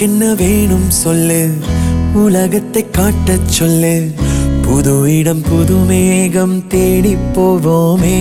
உனக்கென்ன வேணும் சொல்லு உலகத்தை காட்டச் சொல்லு புது இடம் புது மேகம் தேடி போவோமே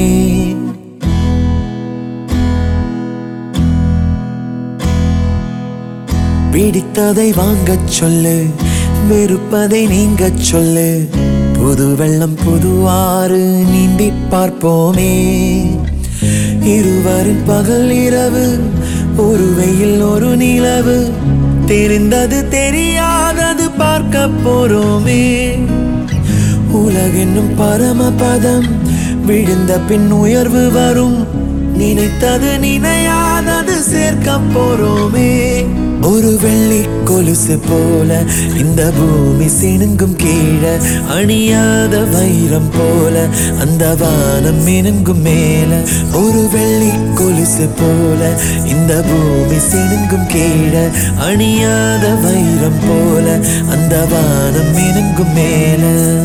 பிடித்ததை வாங்கச் சொல்லு வெறுப்பதை நீங்கச் சொல்லு புது வெள்ளம் புது ஆறு நீந்தி பார்ப்போமே இருவரின் பகல் இரவு ஒரு வெயில் ஒரு நிலவு தெரிந்தது தெரியாதது பார்க்க போறோமே உலகென்னும் பரமபதம் விழுந்த பின் உயர்வு வரும் நினைத்தது நினையாதது சேர்க்க போறோமே ஒரு வெள்ளி கொலுசு போல இந்த பூமி சினுங்கும் கீழே அணியாத வைரம் போல அந்த வானம் மினுங்கும் மேல ஒரு வெள்ளி கொலுசு போல இந்த பூமி சினுங்கும் கீழே அணியாத வைரம் போல அந்த வானம் மினுங்கும் மேல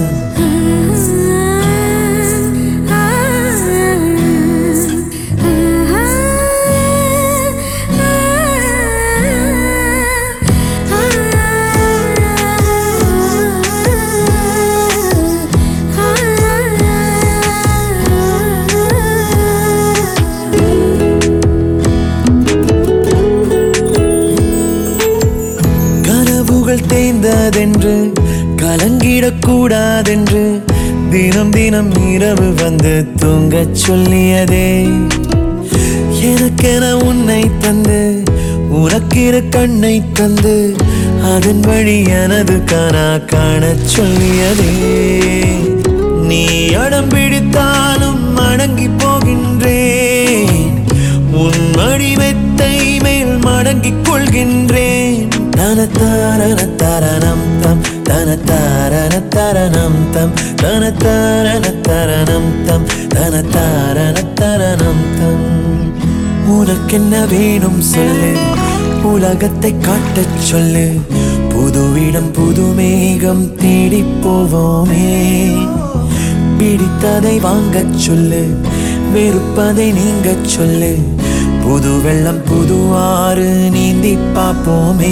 கனவுகள் தேய்ந்ததென்று கலங்கிடக்கூடாதென்று தினம் தினம் இரவு வந்து தூங்கச் சொல்லியதே எனக்கென உன்னை தந்து உனக்கிரு கண்ணை தந்து அதன் வழி எனது கனா காணச் சொல்லியதே நீ அடம் பிடித்தாலும் அடங்கி போகின்றேன் உன் மடிமெத்தை மேல் மடங்கிக் கொள்கின்றேன் தன தாரண தரணம் தம் தன தாரண தரணம் தம் தன தாரண தரணம் தம் தன தாரண தரணம் தம் உனக்கென்ன வேணும் சொல்லு உலகத்தை காட்டச் சொல்லு புது இடம் புது மேகம் தேடி போவோமே பிடித்ததை வாங்கச் சொல்லு வெறுப்பதை நீங்கச் சொல்லு புது வெள்ளம் புது ஆறு நீந்தி பார்ப்போமே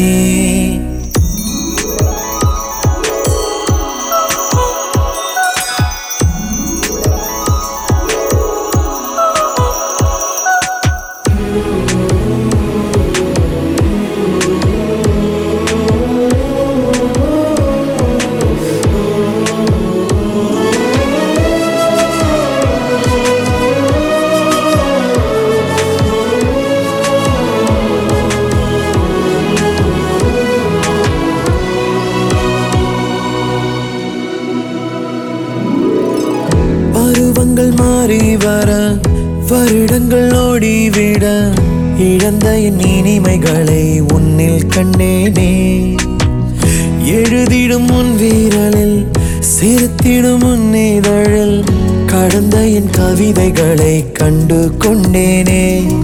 பருவங்கள் மாறி வர வருடங்கள் ஓடிவிட இழந்த என் இனிமைகளை உன்னில் கண்டேனே எழுதிடும் உன் வீரலில் சிரித்திடும் உன் இதழில் கடந்த என் கவிதைகளை கண்டு கொண்டேனே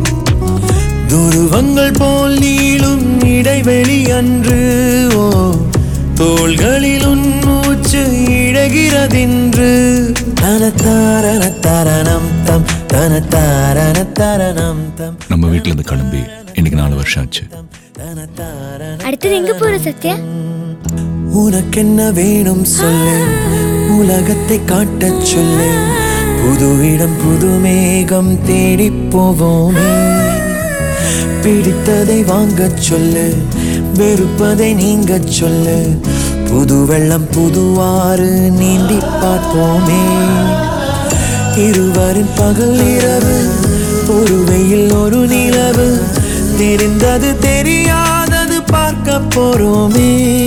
துருவங்கள் போல் நீளும் இடைவெளி அன்று ஓ தோள்களில் உன் மூச்சு இழகிறதென்று தன தாரண தரணம் தம் தன தாரண தரணம் தம் நம்ம வீட்ல இருந்து கிளம்பி இன்னைக்கு நாலு வருஷம் ஆச்சு தன தாரண அடுத்தது எங்க போற சத்யா உனக்கென்ன வேணும் சொல்லு உலகத்தை காட்டச் சொல்லு புது இடம் புது மேகம் தேடி போவோமே பிடித்ததை வாங்கச் சொல்லு வெறுப்பதை நீங்கச் சொல்லு புது வெள்ளம் புது ஆறு நீந்தி பார்ப்போமே இருவரின் பகல் இரவு ஒரு வெயில் ஒரு நிலவு தெரிந்தது தெரியாதது பார்க்க போறோமே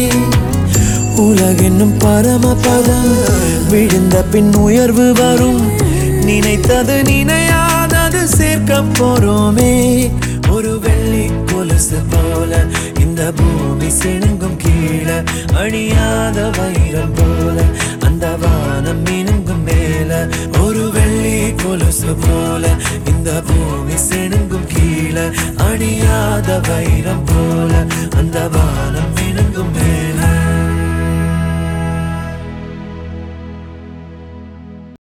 உலகென்னும் பரமபதம் விழுந்த பின் உயர்வு வரும் நினைத்தது நினையாதது சேர்க்க போறோமே ஒரு வெள்ளி கொலுசு போல இந்த பூமி சினுங்கும் கீழே அழியாத வைரம் போல அந்த வானம் மினுங்கும் மேல ஒரு வெள்ளி கொலுசு போல இந்த பூமி சினுங்கும் கீழே அழியாத வைரம் போல அந்த வானம் மினுங்கும் மேல